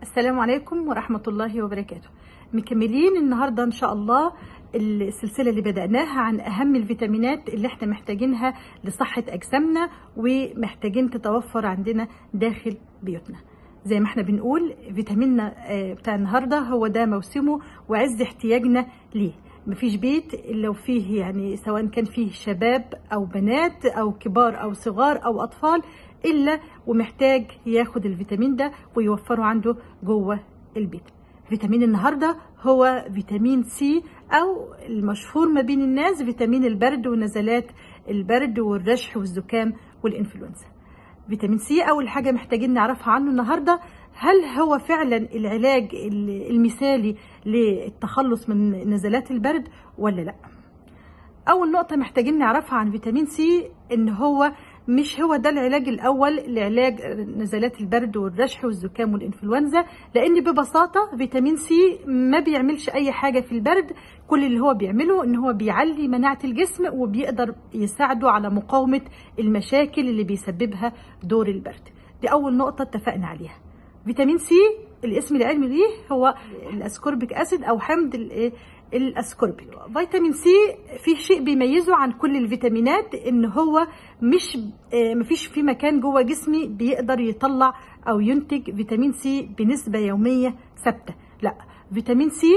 السلام عليكم ورحمة الله وبركاته مكملين النهاردة إن شاء الله السلسلة اللي بدأناها عن أهم الفيتامينات اللي احنا محتاجينها لصحة أجسامنا ومحتاجين تتوفر عندنا داخل بيوتنا زي ما احنا بنقول فيتاميننا آه، بتاع النهاردة هو ده موسمه وعز احتياجنا ليه مفيش بيت الا وفيه يعني سواء كان فيه شباب او بنات او كبار او صغار او اطفال الا ومحتاج ياخد الفيتامين ده ويوفره عنده جوه البيت فيتامين النهارده هو فيتامين سي او المشهور ما بين الناس فيتامين البرد ونزلات البرد والرشح والزكام والانفلونزا فيتامين سي اول حاجه محتاجين نعرفها عنه النهارده هل هو فعلا العلاج المثالي للتخلص من نزلات البرد ولا لا اول نقطه محتاجين نعرفها عن فيتامين سي ان هو مش هو ده العلاج الاول لعلاج نزلات البرد والرشح والزكام والانفلونزا لان ببساطه فيتامين سي ما بيعملش اي حاجه في البرد كل اللي هو بيعمله ان هو بيعلي مناعه الجسم وبيقدر يساعده على مقاومه المشاكل اللي بيسببها دور البرد دي اول نقطه اتفقنا عليها فيتامين سي الاسم العلمي ليه هو الاسكوربيك اسيد او حمض الايه الاسكوربيك فيتامين سي فيه شيء بيميزه عن كل الفيتامينات ان هو مش مفيش في مكان جوه جسمي بيقدر يطلع او ينتج فيتامين سي بنسبه يوميه ثابته لا فيتامين سي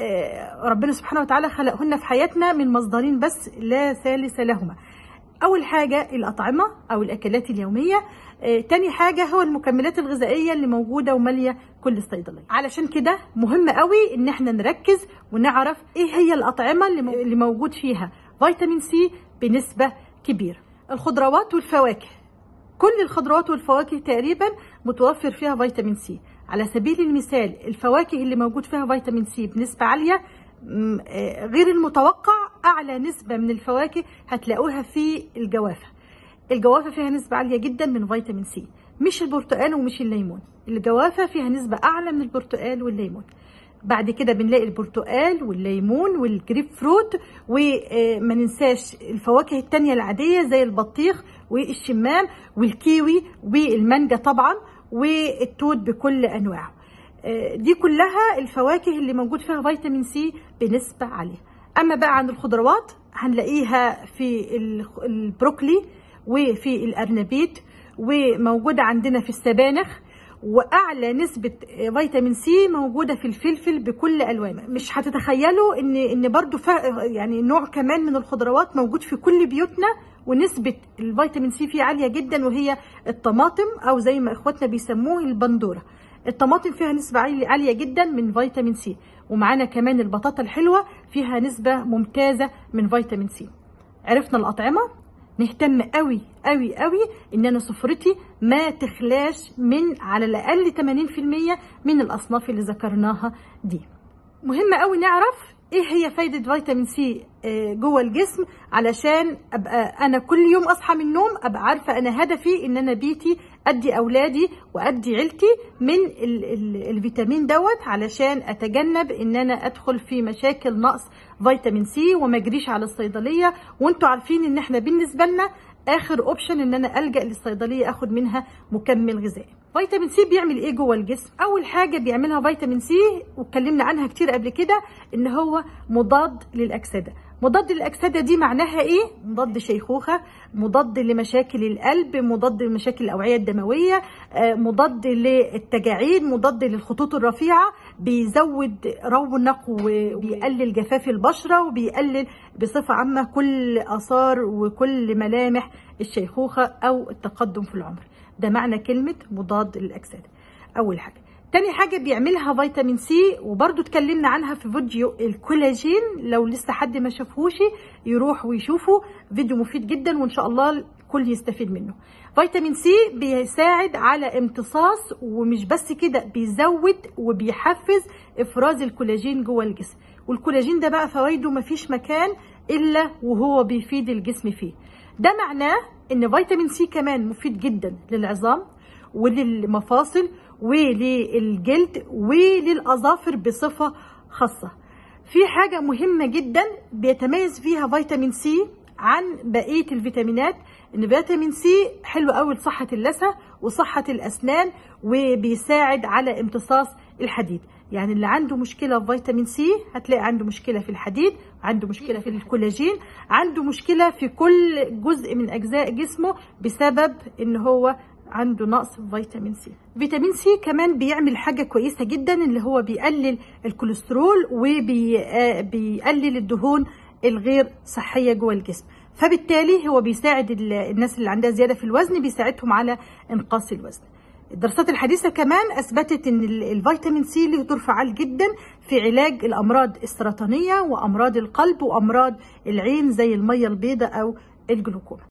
ربنا سبحانه وتعالى خلقهن في حياتنا من مصدرين بس لا ثالث لهما اول حاجه الاطعمه او الاكلات اليوميه آه، تاني حاجه هو المكملات الغذائيه اللي موجوده وماليه كل الصيدليه علشان كده مهم قوي ان احنا نركز ونعرف ايه هي الاطعمه اللي, مو- اللي موجود فيها فيتامين سي بنسبه كبيره الخضروات والفواكه كل الخضروات والفواكه تقريبا متوفر فيها فيتامين سي على سبيل المثال الفواكه اللي موجود فيها فيتامين سي بنسبة عالية م، آه، غير المتوقع أعلى نسبة من الفواكه هتلاقوها في الجوافة الجوافة فيها نسبة عالية جدا من فيتامين سي مش البرتقال ومش الليمون الجوافة فيها نسبة أعلى من البرتقال والليمون بعد كده بنلاقي البرتقال والليمون والجريب فروت وما ننساش الفواكه التانية العادية زي البطيخ والشمام والكيوي والمانجا طبعا والتوت بكل أنواعه آه، دي كلها الفواكه اللي موجود فيها فيتامين سي بنسبة عالية أما بقى عن الخضروات هنلاقيها في الخ- البروكلي وفي الأرنبيت وموجودة عندنا في السبانخ واعلى نسبه فيتامين سي موجوده في الفلفل بكل الوانه مش هتتخيلوا ان ان برضو فا- يعني نوع كمان من الخضروات موجود في كل بيوتنا ونسبه الفيتامين سي فيه عاليه جدا وهي الطماطم او زي ما اخواتنا بيسموه البندوره الطماطم فيها نسبة عالية عالية جدا من فيتامين سي ومعانا كمان البطاطا الحلوة فيها نسبة ممتازة من فيتامين سي عرفنا الأطعمة نهتم قوي قوي قوي ان انا سفرتي ما تخلاش من على الاقل 80% من الاصناف اللي ذكرناها دي مهم قوي نعرف ايه هي فايدة فيتامين سي آه، جوه الجسم علشان ابقى انا كل يوم اصحى من النوم ابقى عارفة انا هدفي ان انا بيتي ادي اولادي وادي عيلتي من ال ال الفيتامين دوت علشان اتجنب ان انا ادخل في مشاكل نقص فيتامين سي وما اجريش على الصيدلية وانتوا عارفين ان احنا بالنسبة لنا اخر اوبشن ان انا الجا للصيدليه اخد منها مكمل غذائي فيتامين سي بيعمل ايه جوه الجسم اول حاجه بيعملها فيتامين سي واتكلمنا عنها كتير قبل كده ان هو مضاد للاكسده مضاد للاكسده دي معناها ايه مضاد شيخوخه مضاد لمشاكل القلب مضاد لمشاكل الاوعيه الدمويه آه، مضاد للتجاعيد مضاد للخطوط الرفيعه بيزود رونق وبيقلل جفاف البشره وبيقلل بصفه عامه كل اثار وكل ملامح الشيخوخه او التقدم في العمر ده معنى كلمه مضاد للاكسده اول حاجه تاني حاجة بيعملها فيتامين سي وبرضو اتكلمنا عنها في فيديو الكولاجين لو لسه حد ما شافهوش يروح ويشوفه فيديو مفيد جدا وان شاء الله الكل يستفيد منه فيتامين سي بيساعد على امتصاص ومش بس كده بيزود وبيحفز افراز الكولاجين جوه الجسم والكولاجين ده بقى فوائده مفيش مكان الا وهو بيفيد الجسم فيه ده معناه ان فيتامين سي كمان مفيد جدا للعظام وللمفاصل وللجلد وللأظافر بصفة خاصة في حاجة مهمة جدا بيتميز فيها فيتامين سي عن بقيه الفيتامينات ان فيتامين سي حلو قوي لصحه اللثه وصحه الاسنان وبيساعد على امتصاص الحديد يعني اللي عنده مشكله في فيتامين سي هتلاقي عنده مشكله في الحديد عنده مشكله في الكولاجين عنده مشكله في كل جزء من اجزاء جسمه بسبب ان هو عنده نقص في فيتامين سي فيتامين سي كمان بيعمل حاجه كويسه جدا اللي هو بيقلل الكوليسترول وبيقلل الدهون الغير صحيه جوه الجسم فبالتالي هو بيساعد الناس اللي عندها زياده في الوزن بيساعدهم على انقاص الوزن الدراسات الحديثة كمان أثبتت أن الفيتامين سي له دور فعال جدا في علاج الأمراض السرطانية وأمراض القلب وأمراض العين زي المية البيضاء أو الجلوكوما